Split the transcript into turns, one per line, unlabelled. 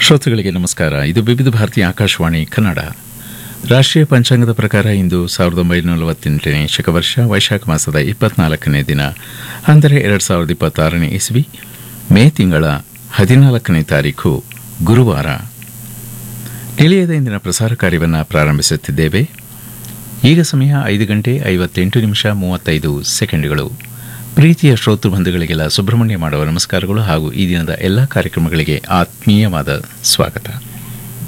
ಶ್ರೋತೃಗಳಿಗೆ ನಮಸ್ಕಾರ ಇದು ವಿವಿಧ ಭಾರತಿ ಆಕಾಶವಾಣಿ ಕನ್ನಡ ರಾಷ್ಟ್ರೀಯ ಪಂಚಾಂಗದ ಪ್ರಕಾರ ಇಂದು ಸಾವಿರದ ಒಂಬೈನೂರ ನಲವತ್ತೆಂಟನೇ ಶಕವರ್ಷ ವೈಶಾಖ ಮಾಸದ ಇಪ್ಪತ್ನಾಲ್ಕನೇ ದಿನ ಅಂದರೆ ಎರಡು ಸಾವಿರದ ಇಪ್ಪತ್ತಾರನೇ ಇಸ್ವಿ ಮೇ ತಿಂಗಳ ಹದಿನಾಲ್ಕನೇ ತಾರೀಖು ಗುರುವಾರ ನಿಲಯದ ಇಂದಿನ ಪ್ರಸಾರ ಕಾರ್ಯವನ್ನು ಪ್ರಾರಂಭಿಸುತ್ತಿದ್ದೇವೆ ಈಗ ಸಮಯ ಐದು ಗಂಟೆ ಐವತ್ತೆಂಟು ನಿಮಿಷ ಮೂವತ್ತೈದು ಸೆಕೆಂಡ್ಗಳು ಪ್ರೀತಿಯ ಶ್ರೋತೃ ಬಂಧುಗಳಿಗೆಲ್ಲ ಸುಬ್ರಹ್ಮಣ್ಯ ಮಾಡುವ ನಮಸ್ಕಾರಗಳು ಹಾಗೂ ಈ ದಿನದ ಎಲ್ಲ ಕಾರ್ಯಕ್ರಮಗಳಿಗೆ ಆತ್ಮೀಯವಾದ ಸ್ವಾಗತ